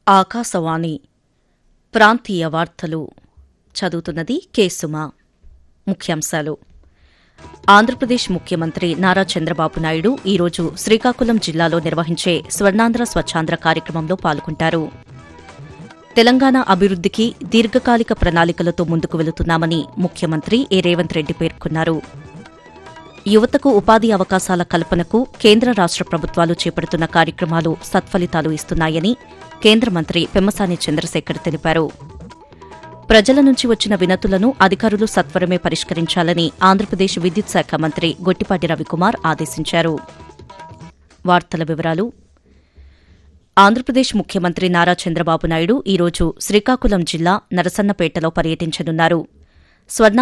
ఆకాశవాణి ప్రాంతీయ వార్తలు చదువుతున్నది కేసుమ ముఖ్యాంశాలు ఆంధ్రప్రదేశ్ ముఖ్యమంత్రి నారా చంద్రబాబు నాయుడు ఈరోజు శ్రీకాకుళం జిల్లాలో నిర్వహించే స్వర్ణాంధ్ర స్వచ్ఛాంధ్ర కార్యక్రమంలో పాల్గొంటారు తెలంగాణ అభివృద్దికి దీర్ఘకాలిక ప్రణాళికలతో ముందుకు వెళుతున్నామని ముఖ్యమంత్రి ఏ రేవంత్ రెడ్డి పేర్కొన్నారు యువతకు ఉపాధి అవకాశాల కల్పనకు కేంద్ర రాష్ట ప్రభుత్వాలు చేపడుతున్న కార్యక్రమాలు సత్ఫలితాలు ఇస్తున్నాయని కేంద్ర మంత్రి పెమ్మసాని చంద్రశేఖర్ తెలిపారు ప్రజల నుంచి వచ్చిన వినతులను అధికారులు సత్వరమే పరిష్కరించాలని ఆంధ్రప్రదేశ్ విద్యుత్ శాఖ మంత్రి గొట్టిపాటి రవికుమార్ ఆదేశించారు వార్తల వివరాలు ఆంధ్రప్రదేశ్ ముఖ్యమంత్రి నారా చంద్రబాబు నాయుడు ఈరోజు శ్రీకాకుళం జిల్లా నరసన్నపేటలో పర్యటించనున్నారు స్వర్ణ